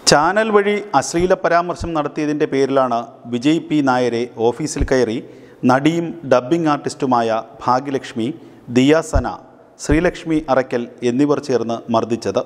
channel വഴി അശ്ലീല പരാമർശം നടത്തിയതിൻ്റെ പേരിലാണ് വിജയ് പി നായരെ ഓഫീസിൽ കയറി നടിയും ഡബ്ബിംഗ് ആർട്ടിസ്റ്റുമായ ഭാഗ്യലക്ഷ്മി ദിയാസന ശ്രീലക്ഷ്മി അറയ്ക്കൽ എന്നിവർ ചേർന്ന് മർദ്ദിച്ചത്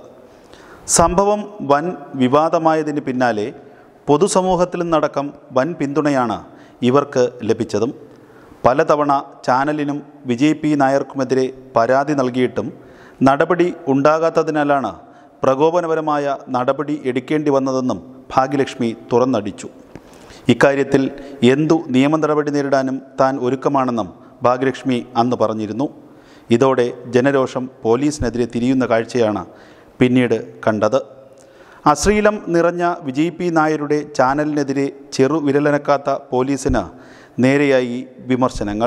സംഭവം വൻ വിവാദമായതിന് പിന്നാലെ പൊതുസമൂഹത്തിൽ നിന്നടക്കം വൻ പിന്തുണയാണ് ഇവർക്ക് ലഭിച്ചതും പലതവണ ചാനലിനും വിജയ് പി നായർക്കുമെതിരെ പരാതി നൽകിയിട്ടും നടപടി ഉണ്ടാകാത്തതിനാലാണ് പ്രകോപനപരമായ നടപടി എടുക്കേണ്ടി വന്നതെന്നും ഭാഗ്യലക്ഷ്മി തുറന്നടിച്ചു ഇക്കാര്യത്തിൽ എന്തു നിയമ നടപടി നേരിടാനും താൻ ഒരുക്കമാണെന്നും ഭാഗ്യലക്ഷ്മി അന്ന് പറഞ്ഞിരുന്നു ഇതോടെ ജനരോഷം പോലീസിനെതിരെ തിരിയുന്ന കാഴ്ചയാണ് പിന്നീട് കണ്ടത് അശ്ലീലം നിറഞ്ഞ വിജയ് പി നായരുടെ ചാനലിനെതിരെ ചെറുവിരലനക്കാത്ത പോലീസിന് നേരെയായി വിമർശനങ്ങൾ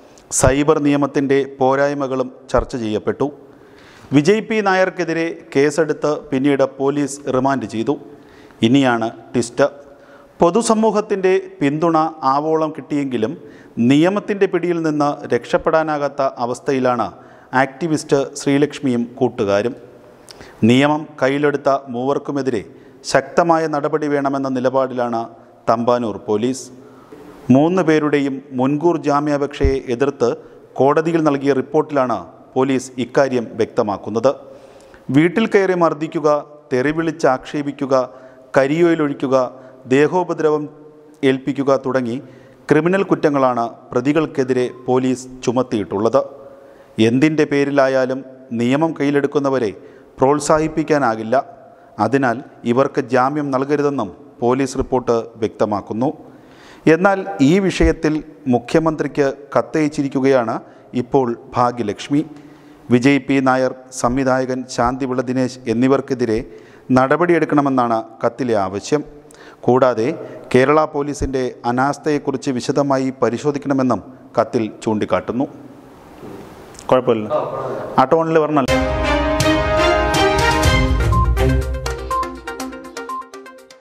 സൈബർ നിയമത്തിൻ്റെ പോരായ്മകളും ചർച്ച ചെയ്യപ്പെട്ടു വിജയ് പി നായർക്കെതിരെ കേസെടുത്ത് പിന്നീട് പോലീസ് റിമാൻഡ് ചെയ്തു ഇനിയാണ് ട്വിസ്റ്റ് പൊതുസമൂഹത്തിൻ്റെ പിന്തുണ ആവോളം കിട്ടിയെങ്കിലും നിയമത്തിൻ്റെ പിടിയിൽ നിന്ന് രക്ഷപ്പെടാനാകാത്ത അവസ്ഥയിലാണ് ആക്ടിവിസ്റ്റ് ശ്രീലക്ഷ്മിയും കൂട്ടുകാരും നിയമം കയ്യിലെടുത്ത മൂവർക്കുമെതിരെ ശക്തമായ നടപടി വേണമെന്ന നിലപാടിലാണ് തമ്പാനൂർ പോലീസ് മൂന്ന് പേരുടെയും മുൻകൂർ ജാമ്യാപേക്ഷയെ എതിർത്ത് കോടതിയിൽ നൽകിയ റിപ്പോർട്ടിലാണ് പോലീസ് ഇക്കാര്യം വ്യക്തമാക്കുന്നത് വീട്ടിൽ കയറി മർദ്ദിക്കുക തെറിവിളിച്ച് ആക്ഷേപിക്കുക കരിയോയിലൊഴിക്കുക ദേഹോപദ്രവം ഏൽപ്പിക്കുക തുടങ്ങി ക്രിമിനൽ കുറ്റങ്ങളാണ് പ്രതികൾക്കെതിരെ പോലീസ് ചുമത്തിയിട്ടുള്ളത് എന്തിൻ്റെ പേരിലായാലും നിയമം കയ്യിലെടുക്കുന്നവരെ പ്രോത്സാഹിപ്പിക്കാനാകില്ല അതിനാൽ ഇവർക്ക് ജാമ്യം നൽകരുതെന്നും പോലീസ് റിപ്പോർട്ട് വ്യക്തമാക്കുന്നു എന്നാൽ ഈ വിഷയത്തിൽ മുഖ്യമന്ത്രിക്ക് കത്തയച്ചിരിക്കുകയാണ് ഇപ്പോൾ ഭാഗ്യലക്ഷ്മി വിജയ് പി നായർ സംവിധായകൻ ശാന്തിവിള ദിനേശ് എന്നിവർക്കെതിരെ നടപടിയെടുക്കണമെന്നാണ് കത്തിലെ ആവശ്യം കൂടാതെ കേരള പോലീസിൻ്റെ അനാസ്ഥയെക്കുറിച്ച് വിശദമായി പരിശോധിക്കണമെന്നും കത്തിൽ ചൂണ്ടിക്കാട്ടുന്നു കുഴപ്പമില്ല ആ ടോണിൽ പറഞ്ഞല്ല